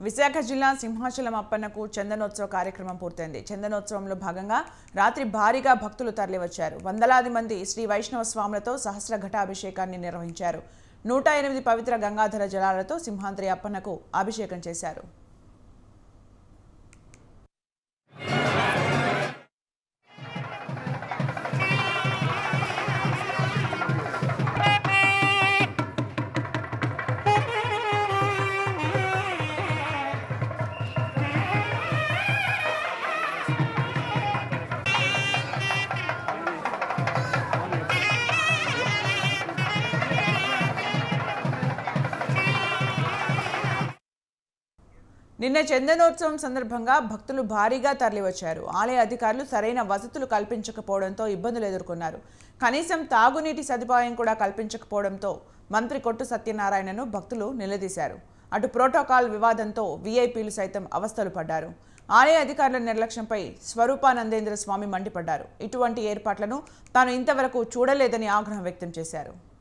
విశాఖ జిల్లా సింహాచలం అప్పన్నకు చందనోత్సవ కార్యక్రమం పూర్తయింది చందనోత్సవంలో భాగంగా రాత్రి భారీగా భక్తులు తరలివచ్చారు వందలాది మంది శ్రీ వైష్ణవ స్వాములతో సహస్ర ఘటాభిషేకాన్ని నిర్వహించారు నూట ఎనిమిది పవిత్ర గంగాధర జలాలతో సింహాద్రి అప్పన్నకు అభిషేకం చేశారు నిన్న చందనోత్సవం సందర్భంగా భక్తులు భారీగా తరలివచ్చారు ఆలయ అధికారులు సరైన వసతులు కల్పించకపోవడంతో ఇబ్బందులు ఎదుర్కొన్నారు కనీసం తాగునీటి సదుపాయం కూడా కల్పించకపోవడంతో మంత్రి కొట్టు సత్యనారాయణను భక్తులు నిలదీశారు అటు ప్రోటోకాల్ వివాదంతో వీఐపీలు సైతం అవస్థలు పడ్డారు ఆలయ అధికారుల నిర్లక్ష్యంపై స్వరూపానందేంద్ర స్వామి మండిపడ్డారు ఇటువంటి ఏర్పాట్లను తాను ఇంతవరకు చూడలేదని ఆగ్రహం వ్యక్తం చేశారు